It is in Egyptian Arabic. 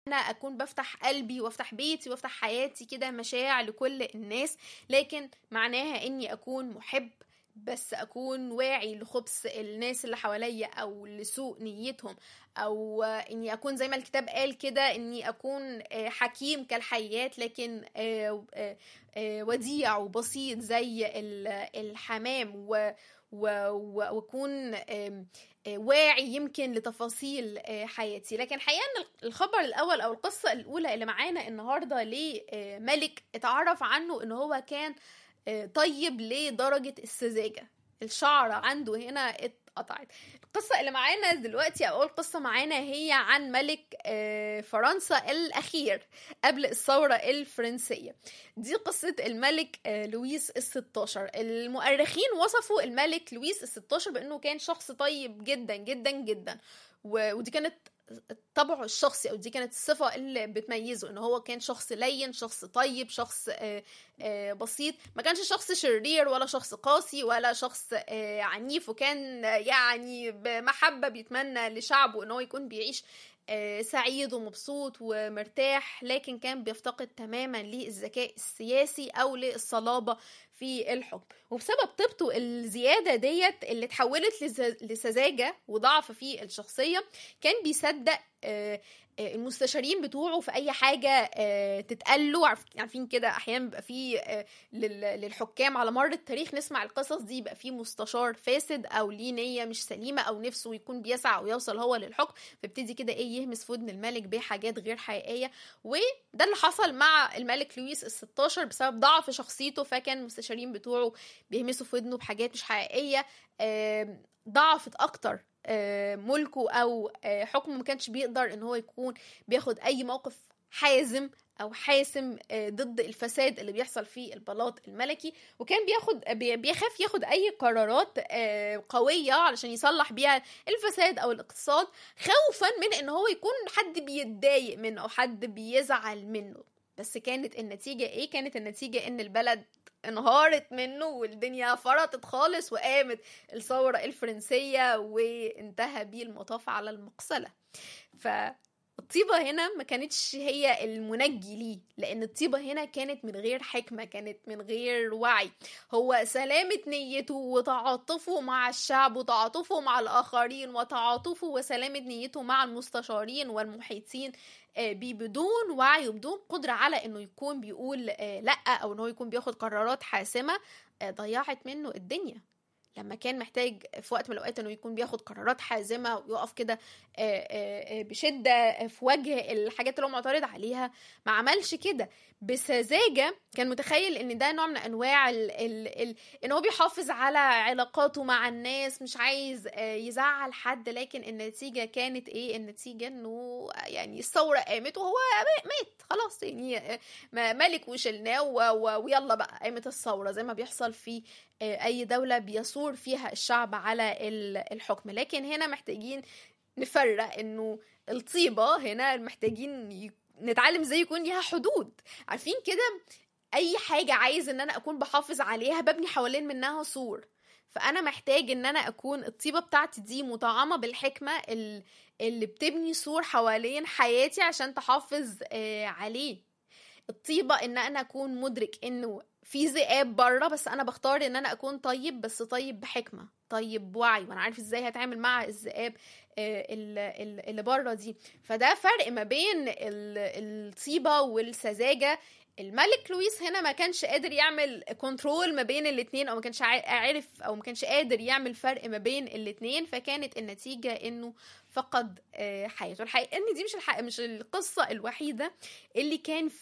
انا اكون بفتح قلبي وافتح بيتي وافتح حياتي كده مشاع لكل الناس لكن معناها اني اكون محب بس اكون واعي لخبث الناس اللي حواليا او لسوء نيتهم او اني اكون زي ما الكتاب قال كده اني اكون حكيم كالحيات لكن وديع وبسيط زي الحمام و واكون واعي يمكن لتفاصيل حياتي لكن حقيقه ان الخبر الاول او القصه الاولى اللي معانا النهارده لملك اتعرف عنه ان هو كان طيب لدرجه السذاجه الشعر عنده هنا اتقطعت القصة اللي معانا دلوقتي أو أول قصة معانا هي عن ملك فرنسا الأخير قبل الثورة الفرنسية دي قصة الملك لويس الستاشر المؤرخين وصفوا الملك لويس الستاشر بأنه كان شخص طيب جدا جدا جدا ودي كانت طبعه الشخصي او دي كانت الصفه اللي بتميزه ان هو كان شخص لين شخص طيب شخص بسيط ما كانش شخص شرير ولا شخص قاسي ولا شخص عنيف وكان يعني بمحبه بيتمنى لشعبه ان هو يكون بيعيش سعيد ومبسوط ومرتاح لكن كان بيفتقد تماما للذكاء السياسي او للصلابه في الحكم وبسبب طيبته الزياده ديت اللي اتحولت لسذاجه وضعف في الشخصيه كان بيصدق المستشارين بتوعه في اي حاجه تتقال له عارفين كده احيانا بيبقى في للحكام على مر التاريخ نسمع القصص دي يبقى في مستشار فاسد او ليه نيه مش سليمه او نفسه يكون بيسعى ويوصل هو للحكم فيبتدي كده ايه يهمس في ودن الملك بحاجات غير حقيقيه وده اللي حصل مع الملك لويس ال16 بسبب ضعف شخصيته فكان المستشارين بتوعه بيهمسوا في ودنه بحاجات مش حقيقيه ضعفت اكتر ملكه او حكمه ما كانش بيقدر ان هو يكون بياخد اي موقف حازم او حاسم ضد الفساد اللي بيحصل في البلاط الملكي وكان بياخد بيخاف ياخد اي قرارات قويه علشان يصلح بيها الفساد او الاقتصاد خوفا من ان هو يكون حد بيتضايق منه او حد بيزعل منه بس كانت النتيجه ايه كانت النتيجه ان البلد انهارت منه والدنيا فرطت خالص وقامت الثورة الفرنسية وانتهى بيه المطاف على المقصلة ف الطيبة هنا ما كانتش هي المنجي ليه لأن الطيبة هنا كانت من غير حكمة كانت من غير وعي هو سلامة نيته وتعاطفه مع الشعب وتعاطفه مع الآخرين وتعاطفه وسلامة نيته مع المستشارين والمحيطين بيه بدون وعي وبدون قدرة على انه يكون بيقول لا او انه يكون بياخد قرارات حاسمة ضيعت منه الدنيا لما كان محتاج في وقت من الاوقات انه يكون بياخد قرارات حازمه ويقف كده بشده في وجه الحاجات اللي هو معترض عليها ما عملش كده بسذاجه كان متخيل ان ده نوع من انواع ال ال ال ان هو بيحافظ على علاقاته مع الناس مش عايز يزعل حد لكن النتيجه كانت ايه النتيجه انه يعني الثوره قامت وهو مات خلاص يعني ملك وشلناه ويلا بقى قامت الثوره زي ما بيحصل في اي دوله بيثور فيها الشعب على الحكم لكن هنا محتاجين نفرق انه الطيبه هنا محتاجين نتعلم ازاي يكون ليها حدود عارفين كده اي حاجه عايز ان انا اكون بحافظ عليها ببني حوالين منها سور فانا محتاج ان انا اكون الطيبه بتاعتي دي مطعمه بالحكمه اللي بتبني سور حوالين حياتي عشان تحافظ عليه الطيبه ان انا اكون مدرك انه في ذئاب بره بس انا بختار ان انا اكون طيب بس طيب بحكمه طيب بوعي وانا عارف ازاي هتعامل مع الذئاب اللي بره دي فده فرق ما بين الطيبه والسذاجه الملك لويس هنا ما كانش قادر يعمل كنترول ما بين الاتنين او ما كانش عارف او ما كانش قادر يعمل فرق ما بين الاتنين فكانت النتيجه انه فقد حياته الحقيقه ان دي مش الحقيقة مش القصه الوحيده اللي كان